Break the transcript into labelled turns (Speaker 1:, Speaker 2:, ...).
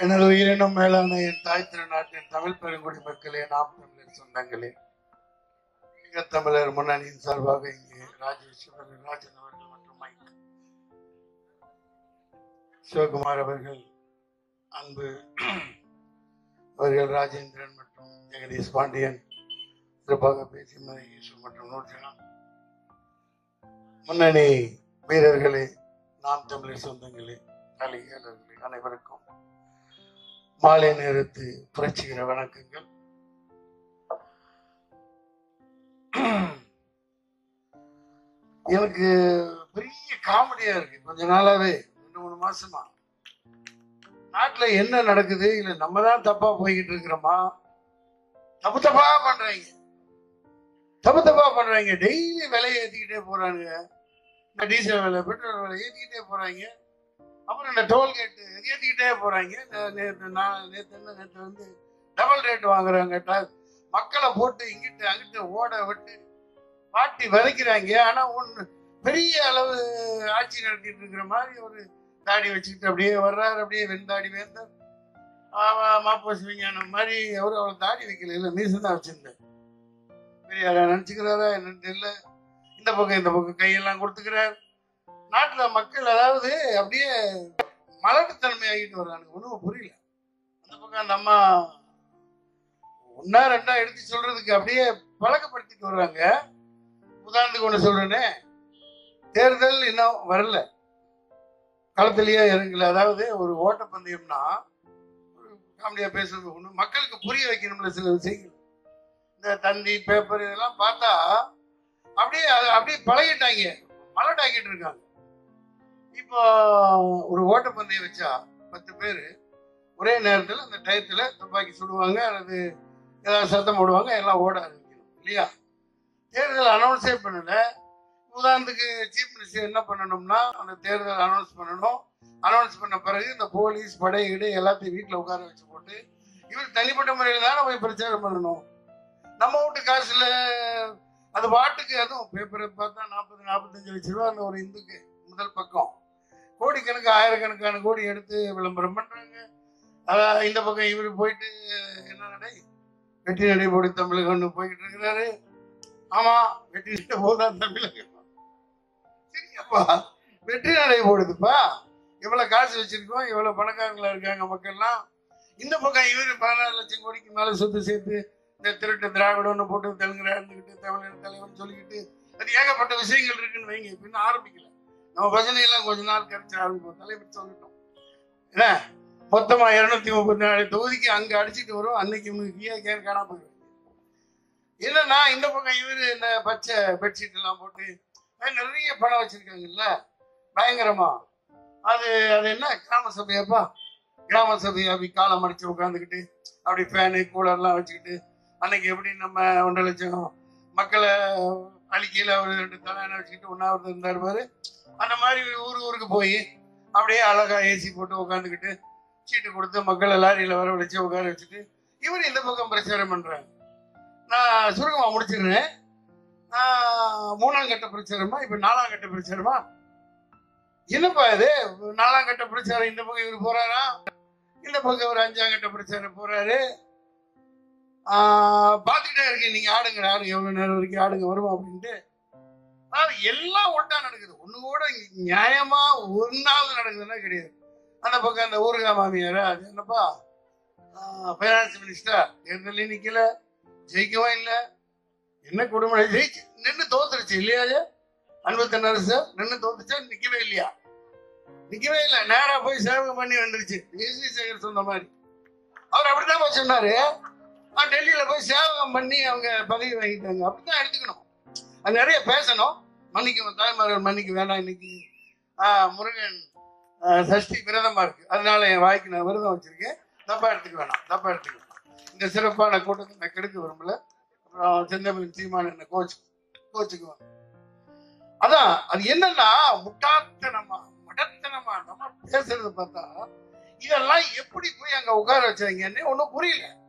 Speaker 1: எனது உயிரினும் மேலான என் தாய் திருநாட்டின் தமிழ் பெருங்குடி மக்களே நாம் தமிழர் சொந்தங்களே தமிழர் முன்னணியின் சார்பாக இங்கே ராஜேஸ்வரர் ராஜன் அவர்கள் மற்றும் மைக் சிவகுமார் அவர்கள் அன்பு அவர்கள் ராஜேந்திரன் மற்றும் ஜெகதீஷ் பாண்டியன் சிறப்பாக பேசி ஈசு மற்றும் நூற்றினம் முன்னணி வீரர்களே நாம் தமிழர் சொந்தங்களே கலைஞர்களே அனைவருக்கும் மாலை நேரத்து புரட்சிகர வணக்கங்கள் எனக்கு பெரிய காமெடியா இருக்கு கொஞ்ச நாளாவே ரெண்டு மூணு மாசமா நாட்டுல என்ன நடக்குது இல்ல நம்ம தான் தப்பா போய்கிட்டு இருக்கிறோமா தப்பு தப்பா பண்றாங்க தப்பு தப்பா பண்றாங்க டெய்லி விலையை ஏத்திக்கிட்டே போறானுங்க இந்த டீசல் விலை பெட்ரோல் விலை ஏத்திக்கிட்டே போறாங்க அப்புறம் இந்த டோல்கேட்டு ஏற்றிக்கிட்டே போறாங்க நே- நேத்து நான் நேற்று என்ன நேற்று வந்து டபுள் ரேட் வாங்குறாங்க ட- மக்களை போட்டு இங்கிட்டு அங்கிட்டு ஓட விட்டு பாட்டி வதைக்கிறாங்க ஆனா ஒன்று பெரிய அளவு ஆட்சி நடத்திட்டு இருக்கிற மாதிரி ஒரு தாடி வச்சுக்கிட்டு அப்படியே வர்றாரு அப்படியே வெண்தாடி வேந்தார் மாப்போஸ் விஞ்ஞானம் மாதிரி அவரு அவ்வளோ தாடி வைக்கல இல்லை மீசம் தான் வச்சிருந்தேன் பெரிய ஆளா நினச்சிக்கிறாரா என்னன்னு தெரியல இந்த பக்கம் இந்த பக்கம் கையெல்லாம் கொடுத்துக்கிறார் நாட்டுல மக்கள் அதாவது அப்படியே மலட்டுத்தன்மை ஆகிட்டு வர்றாங்க ஒன்றும் புரியல அந்த பக்கம் அந்த அம்மா ஒன்னா ரெண்டா எடுத்து சொல்றதுக்கு அப்படியே பழக்கப்படுத்திட்டு வர்றாங்க உதாரணத்துக்கு ஒண்ணு சொல்றேனே தேர்தல் இன்னும் வரல களத்திலேயே இறங்கல அதாவது ஒரு ஓட்டப்பந்தயம்னா ஒரு காமெடியா பேசுறது ஒண்ணு மக்களுக்கு புரிய வைக்கணும்ல சில விஷயங்கள் இந்த தந்தி பேப்பர் இதெல்லாம் பார்த்தா அப்படியே அது- அப்படியே பழகிட்டாங்க மலட்டாக்கிட்டு இருக்காங்க இப்போ ஒரு ஓட்டப்பந்தயம் வச்சா பத்து பேர் ஒரே நேரத்தில் அந்த டயத்தில் துப்பாக்கி சுடுவாங்க அல்லது ஏதாவது சத்தம் போடுவாங்க எல்லாம் ஓட ஆரம்பிக்கணும் இல்லையா தேர்தல் அனௌன்ஸே பண்ணல உதாரணத்துக்கு சீஃப் மினிஸ்டர் என்ன பண்ணணும்னா அந்த தேர்தல் அனௌன்ஸ் பண்ணணும் அனௌன்ஸ் பண்ண பிறகு இந்த போலீஸ் படை இடை எல்லாத்தையும் வீட்டில் உட்கார வச்சு போட்டு இவர் தனிப்பட்ட முறையில் தானே போய் பிரச்சாரம் பண்ணணும் நம்ம வீட்டு காசுல அது பாட்டுக்கு அதுவும் பேப்பரை பார்த்தா நாற்பது நாற்பத்தஞ்சு லட்ச ரூபா அந்த ஒரு இந்துக்கு முதல் பக்கம் கோடிக்கணக்கு ஆயிரக்கணக்கான கோடி எடுத்து விளம்பரம் பண்றாங்க அதான் இந்த பக்கம் இவர் போயிட்டு என்ன நடை வெற்றி நடை போடி தமிழகம்னு போய்கிட்டு இருக்கிறாரு ஆமா வெற்றி நடை போதா தமிழகம் சரியாப்பா வெற்றி நடை போடுதுப்பா இவ்வளவு காசு வச்சிருக்கோம் இவ்வளவு பணக்காரங்களா இருக்காங்க மக்கள்லாம் இந்த பக்கம் இவர் பதினாறு லட்சம் கோடிக்கு மேல சொத்து சேர்த்து இந்த திருட்டு திராவிடம்னு போட்டு தெலுங்கு இருந்துக்கிட்டு தமிழர் தலைவன் சொல்லிக்கிட்டு அது ஏகப்பட்ட விஷயங்கள் இருக்குன்னு வைங்க இப்ப இன்னும் ஆரம்பிக்கல நம்ம பஜனை எல்லாம் கொஞ்ச நாள் கழிச்சு ஆரம்பிப்போம் தலைவர் சொல்லிட்டோம் என்ன மொத்தமா இருநூத்தி முப்பத்தி நாலு தொகுதிக்கு அங்க அடிச்சிட்டு வரும் அன்னைக்கு இவனுக்கு கேன் காணாம போயிடுவாங்க என்னன்னா இந்த பக்கம் இவரு இந்த பச்சை பெட்ஷீட் எல்லாம் போட்டு அஹ் நிறைய பணம் வச்சிருக்காங்கல்ல பயங்கரமா அது அது என்ன கிராம சபையாப்பா கிராம சபை அப்படி காலம் அடிச்சு உட்காந்துக்கிட்டு அப்படி ஃபேனு கூலர்லாம் வச்சுக்கிட்டு அன்னைக்கு எப்படி நம்ம ஒன்றரை லட்சம் மக்களை அழிக்கையில் ஒரு ரெண்டு தலையான வச்சுக்கிட்டு ஒன்றாவது இருந்தார் பாரு அந்த மாதிரி ஊர் ஊருக்கு போய் அப்படியே அழகா ஏசி போட்டு உட்காந்துக்கிட்டு சீட்டு கொடுத்து மக்களை லாரியில் வரவழைச்சு உட்கார வச்சுட்டு இவர் இந்த பக்கம் பிரச்சாரம் பண்றாங்க நான் சுருக்கமா முடிச்சிடுறேன் நான் மூணாம் கட்ட பிரச்சாரமா இப்ப நாலாம் கட்ட பிரச்சாரமா என்னப்பா இது நாலாம் கட்ட பிரச்சாரம் இந்த பக்கம் இவர் போறாரா இந்த பக்கம் ஒரு அஞ்சாம் கட்ட பிரச்சாரம் போறாரு ஆஹ் பாத்துக்கிட்டே இருக்கேன் நீங்க ஆடுங்க ஆடுங்க எவ்வளவு நேரம் வரைக்கும் ஆடுங்க வருமா அப்படின்ட்டு ஆனா எல்லாம் ஒட்டா நடக்குது ஒண்ணு கூட நியாயமா ஒன்னாவது நடக்குதுன்னா கிடையாது அந்த பக்கம் அந்த ஊருகா மாமியாரா அது என்னப்பா ஃபைனான்ஸ் மினிஸ்டர் தேர்தலையும் நிக்கல ஜெயிக்கவும் இல்லை என்ன கொடுமை ஜெயிச்சு நின்று தோத்துருச்சு இல்லையா அது? அன்பு தென்னரசு நின்று தோத்துச்சா நிக்கவே இல்லையா நிக்கவே இல்லை நேரா போய் சேவகம் பண்ணி வந்துருச்சு ஏசி சேகர் சொன்ன மாதிரி அவர் அப்படித்தான் போய் சொன்னாரு ஆ, டெல்லியில போய் சேவகம் பண்ணி அவங்க பதவி வாங்கிட்டாங்க அப்படித்தான் எடுத்துக்கணும் அது நிறைய பேசணும் மன்னிக்கும் தாய்மார்கள் மன்னிக்க வேண்டாம் இன்னைக்கு ஆ, முருகன் ஆ, சஷ்டி விரதமா இருக்கு அதனால என் வாய்க்கு நான் விரதம் வச்சிருக்கேன் தப்பா எடுத்துக்க வேணாம் தப்பா எடுத்துக்க வேணாம் இந்த சிறப்பான கூட்டத்தை நான் கெடுக்க விரும்பல அப்புறம் செந்தமிழ் சீமான் என்ன கோச் கோச்சுக்குவாங்க அதான் அது என்னன்னா முட்டாத்தனமா மடத்தனமா நம்ம பேசுறது பார்த்தா இதெல்லாம் எப்படி போய் அங்க உட்கார வச்சாங்கன்னு ஒன்றும் புரியல